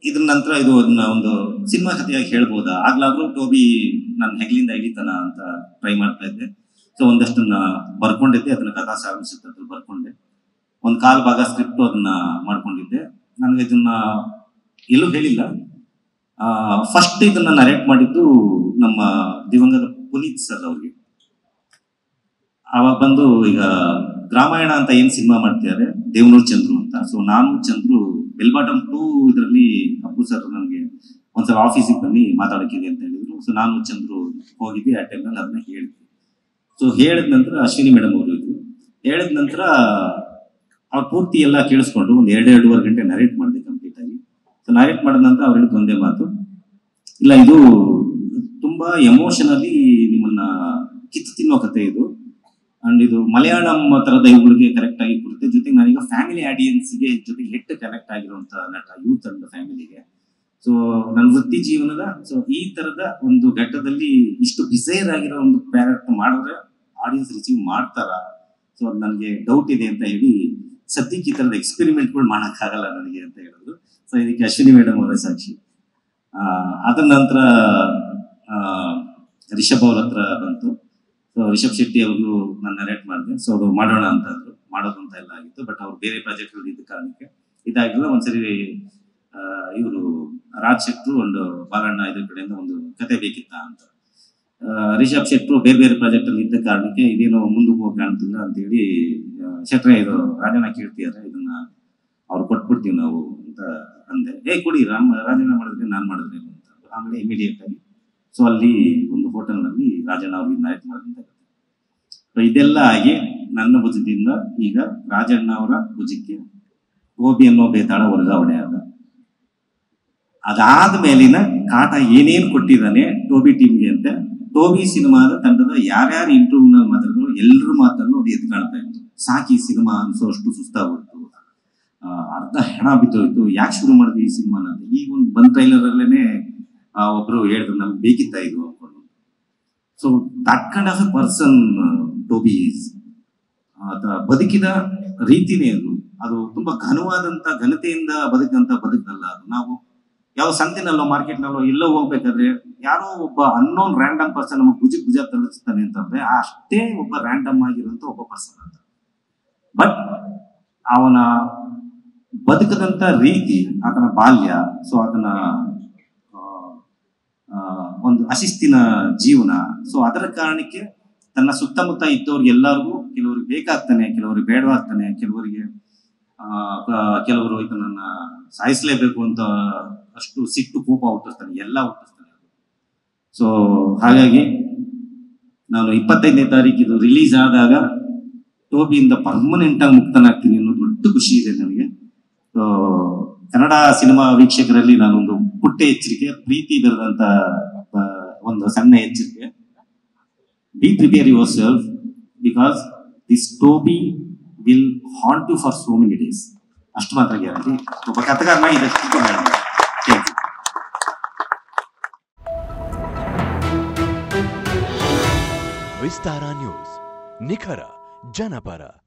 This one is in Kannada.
ಇದ್ರ ನಂತರ ಇದು ಅದನ್ನ ಒಂದು ಸಿನಿಮಾ ಕಥೆಯಾಗಿ ಹೇಳ್ಬೋದಾ ಆಗ್ಲಾದ್ರೂ ಟೋಬಿ ನನ್ನ ಹೆಗ್ಲಿಂದ ಇಳಿತಾನ ಅಂತ ಟ್ರೈ ಮಾಡ್ತಾ ಇದ್ದೆ ಸೊ ಒಂದಷ್ಟನ್ನ ಬರ್ಕೊಂಡಿದ್ದೆ ಅದನ್ನ ಕಥಾ ಸಾಗಿಸುತ್ತೆ ಬರ್ಕೊಂಡೆ ಒಂದು ಕಾಲ್ ಭಾಗ ಸ್ಕ್ರಿಪ್ಟ್ ಅದನ್ನ ಮಾಡ್ಕೊಂಡಿದ್ದೆ ನನಗೆ ಇದನ್ನ ಎಲ್ಲೂ ಹೇಳಿಲ್ಲ ಫಸ್ಟ್ ಇದನ್ನ ನರೇಟ್ ಮಾಡಿದ್ದು ನಮ್ಮ ದಿವಂಗತ ಪುನೀತ್ ಸರ್ ಅವ್ರಿಗೆ ಅವಾಗ ಬಂದು ಈಗ ಗ್ರಾಮಾಯಣ ಅಂತ ಏನ್ ಸಿನಿಮಾ ಮಾಡ್ತಿದ್ದಾರೆ ದೇವನೂರ್ ಚಂದ್ರು ಅಂತ ಸೊ ನಾನು ಚಂದ್ರು ಬೆಲ್ಬಾಟಮ್ ಟೂ ಇದರಲ್ಲಿ ಅಪ್ಪು ಸರ್ ನನಗೆ ಒಂದ್ಸಲ ಆಫೀಸಿಗೆ ಬನ್ನಿ ಮಾತಾಡಕ್ಕಿದೆ ಅಂತ ಹೇಳಿದ್ರು ಸೊ ನಾನು ಚಂದ್ರು ಹೋಗಿದ್ವಿ ಆ ಟೈಮ್ನಲ್ಲಿ ಅದನ್ನ ಹೇಳಿದ್ವಿ ಸೊ ಹೇಳಿದ ನಂತರ ಅಶ್ವಿನಿ ಮೇಡಮ್ ಅವರು ಇದ್ರು ಹೇಳಿದ ನಂತರ ಅವ್ರು ಪೂರ್ತಿ ಎಲ್ಲ ಕೇಳಿಸ್ಕೊಂಡು ಒಂದು ಎರಡು ಎರಡೂವರೆ ಗಂಟೆ ನರೇಟ್ ಮಾಡಿದೆ ಕಂಪ್ಲೀಟ್ ಆಗಿ ಸೊ ನರೇಟ್ ಮಾಡಿದ ನಂತರ ಅವ್ರು ಹೇಳಿದ ಒಂದೇ ಮಾತು ಇಲ್ಲ ಇದು ತುಂಬಾ ಎಮೋಷನಲಿ ನಿಮ್ಮನ್ನ ಕಿತ್ತು ತಿನ್ನೋ ಕತೆ ಇದು ಅಂಡ್ ಇದು ಮಲಯಾಳಂ ತರದ ಇವುಗಳಿಗೆ ಕರೆಕ್ಟ್ ಆಗಿ ಕೊಡುತ್ತೆ ಜೊತೆಗೆ ನಾನೀಗ ಫ್ಯಾಮಿಲಿ ಆಡಿಯನ್ಸ್ಗೆ ಜೊತೆಗೆ ಹೆಟ್ ಕನೆಕ್ಟ್ ಆಗಿರುವಂತ ನಟ ಯೂತ್ ಅಂಡ್ ಫ್ಯಾಮಿಲಿಗೆ ಸೊ ನನ್ನ ವೃತ್ತಿ ಜೀವನದ ಸೊ ಈ ತರದ ಒಂದು ಘಟ್ಟದಲ್ಲಿ ಇಷ್ಟು ಬಿಸೈರ್ ಆಗಿರೋ ಒಂದು ಪ್ಯಾರೆಕ್ಟ್ ಮಾಡಿದ್ರೆ ಆಡಿಯನ್ಸ್ ರಿಸೀವ್ ಮಾಡ್ತಾರ ಸೊ ಅದು ನನಗೆ ಡೌಟ್ ಇದೆ ಅಂತ ಹೇಳಿ ಸದ್ಯಕ್ಕೆ ಈ ತರದ ಎಕ್ಸ್ಪೆರಿಮೆಂಟ್ಗಳು ಮಾಡೋಕ್ಕಾಗಲ್ಲ ನನಗೆ ಅಂತ ಹೇಳಿದ್ರು ಸೊ ಇದಕ್ಕೆ ಅಶ್ವಿನಿ ಮೇಡಮ್ ಅವರೇ ಸಾಕ್ಷಿ ಆ, ಅದ್ರ ನಂತರ ಆ, ರಿಷಬ್ ಅವ್ರ ಹತ್ರ ಬಂತು ಸೊ ರಿಷಬ್ ಶೆಟ್ಟಿ ಅವ್ರಿಗೂ ನಾನು ನರೇಟ್ ಮಾಡಿದೆ ಸೊ ಅದು ಮಾಡೋಣ ಅಂತ ಅಂದ್ರು ಮಾಡೋದು ಅಂತ ಎಲ್ಲ ಆಗಿತ್ತು ಬಟ್ ಅವ್ರು ಬೇರೆ ಪ್ರಾಜೆಕ್ಟ್ಗಳು ಇದ್ದ ಕಾರಣಕ್ಕೆ ಇದಾಗಿಲ್ಲ ಒಂದ್ಸರಿ ಇವರು ರಾಜ್ ಶೆಟ್ರು ಒಂದು ಬಾಲಣ್ಣ ಇದ್ರ ಕಡೆಯಿಂದ ಒಂದು ಕತೆ ಬೇಕಿತ್ತ ಅಂತ ಆ, ರಿಷಬ್ ಶೆಟ್ರು ಬೇರೆ ಬೇರೆ ಪ್ರಾಜೆಕ್ಟ್ ಅಲ್ಲಿ ಇದ್ದ ಕಾರಣಕ್ಕೆ ಇದೇನೋ ಮುಂದಕ್ಕೆ ಹೋಗಿ ಕಾಣ್ತಿಲ್ಲ ಅಂತೇಳಿ ಆ, ಶೆಟ್ರೆ ಇದು ರಾಜನ ಕೇಳ್ತಿದ್ದಾರೆ ಇದನ್ನ ಅವ್ರು ಕೊಟ್ಬಿಡ್ತೀವಿ ನಾವು ಅಂತ ಅಂದೆ ಏ ಕೊಡಿ ರಾಮ್ ರಾಜನ ಮಾಡಿದ್ರೆ ನಾನು ಮಾಡಿದ್ರೆ ಅಂತ ಆಮೇಲೆ ಇಮಿಡಿಯೇಟ್ ಆಗಿ ಸೊ ಅಲ್ಲಿ ಒಂದು ಹೋಟೆಲ್ನಲ್ಲಿ ರಾಜಣ್ಣ ಅವ್ರಿಗೆ ನರೇಟ್ ಮಾಡಿದಂತ ಸೊ ಇದೆಲ್ಲ ಆಗಿ ನನ್ನ ಭುಜದಿಂದ ಈಗ ರಾಜಣ್ಣ ಅವರ ಭುಜಕ್ಕೆ ಗೋಬಿ ಅನ್ನೋ ಬೇತಾಳ ವರ್ಗಾವಣೆ ಆದ ಅದಾದ ಮೇಲಿನ ಕಾಟ ಏನೇನ್ ಕೊಟ್ಟಿದ್ದಾನೆ ಟೋಬಿ ಟೀಮ್ಗೆ ಅಂತ ಟೋಬಿ ಸಿನಿಮಾದ ತಂಡದ ಯಾರ್ಯಾರು ಇಂಟರ್ವ್ಯೂನಲ್ಲಿ ಮಾತಾಡಿದ್ರು ಎಲ್ಲರ ಮಾತನ್ನು ಅದು ಎದ್ದು ಕಾಣ್ತಾ ಇತ್ತು ಸಾಕಿ ಸಿನಿಮಾ ಅನ್ಸೋ ಅಷ್ಟು ಸುಸ್ತಾಗೋಯ್ತು ಆ, ಅರ್ಧ ಹೆಣ ಬಿದ್ದೋಯ್ತು ಯಾಕೆ ಶುರು ಮಾಡಿದ್ವಿ ಈ ಸಿನಿಮಾನ ಅಂತ ಈಗ ಒಂದು ಬಂದ್ ಟ್ರೈಲರ್ ಅಲ್ಲೇನೆ ಆ, ಒಬ್ರು ಹೇಳಿದ್ರು ನಮ್ಗೆ ಬೇಕಿತ್ತ ಇದು ಅನ್ಕೊಂಡು so that kind of a person Toby is ಆತ ಬದುಕಿದ ರೀತಿನೇ ಅದು ಅದು ತುಂಬಾ ಘನವಾದಂತ ಘನತೆಯಿಂದ ಬದುಕಂತ ಬದುಕಲ್ಲ ಅದು ನಾವು ಯಾವ ಸಂತೆನಲ್ಲೋ ಮಾರ್ಕೆಟ್ನಲ್ಲೋ ಎಲ್ಲೋ ಹೋಗ್ಬೇಕಾದ್ರೆ ಯಾರೋ ಒಬ್ಬ ಅನ್ನೋನ್ ರ್ಯಾಂಡಮ್ ಪರ್ಸನ್ ನಮ್ಮ ಭುಜ ಭುಜ ತಲುಪಿಸ್ತಾನೆ ಅಂತಂದ್ರೆ ಅಷ್ಟೇ ಒಬ್ಬ ರ್ಯಾಂಡಮ್ ಆಗಿರುವಂತ ಒಬ್ಬ ಪರ್ಸನ್ ಅಂತ ಬಟ್ ಅವನ ಬದುಕದಂತ ರೀತಿ ಆತನ ಬಾಲ್ಯ ಸೊ ಆತನ ಆ, ಆ, ಒಂದು ಅಶಿಸ್ತಿನ ಜೀವನ ಸೊ ಅದರ ಕಾರಣಕ್ಕೆ ತನ್ನ ಸುತ್ತಮುತ್ತ ಇದ್ದವ್ರಿಗೆ ಎಲ್ಲರಿಗೂ ಕೆಲವರಿಗೆ ಬೇಕಾಗ್ತಾನೆ ಕೆಲವರಿಗೆ ಬೇಡವಾಗ್ತಾನೆ ಕೆಲವರಿಗೆ ಆ, ಕ- ಕೆಲವರು ಇದನ್ನ ಸಾಯಿಸಲೇಬೇಕು ಅಂತ ಅಷ್ಟು ಸಿಟ್ಟು ಕೋಪ ಹುಟ್ಟಿಸ್ತಾನೆ ಎಲ್ಲ ಹುಟ್ಟಿಸ್ತಾನೆ ಸೊ ಹಾಗಾಗಿ ನಾನು ಇಪ್ಪತ್ತೈದನೇ ತಾರೀಕು ಇದು ರಿಲೀಸ್ ಆದಾಗ ಟೋಬಿಯಿಂದ ಪರ್ಮನೆಂಟ್ ಆಗಿ ಮುಕ್ತನಾಗ್ತೀನಿ ಅನ್ನೋ ದೊಡ್ಡ ಖುಷಿ ಇದೆ ನನಗೆ ಸೊ ಕನ್ನಡ ಸಿನಿಮಾ ವೀಕ್ಷಕರಲ್ಲಿ ನಾನೊಂದು ಪುಟ್ಟ ಎಚ್ಚರಿಕೆ ಪ್ರೀತಿ ಬೆರೆದಂತ ಆ, ಒಂದು ಸಣ್ಣ ಎಚ್ಚರಿಕೆ be prepare yourself because this Toby will haunt you for so many days ಅಷ್ಟು ಮಾತ್ರ ಗ್ಯಾರಂಟಿ ಒಬ್ಬ ಕಥೆಗಾರನಾಗಿ ಇದಷ್ಟು ಥ್ಯಾಂಕ್ ಯು ವಿಸ್ತಾರ ನ್ಯೂಸ್ ನಿಖರ ಜನಪರ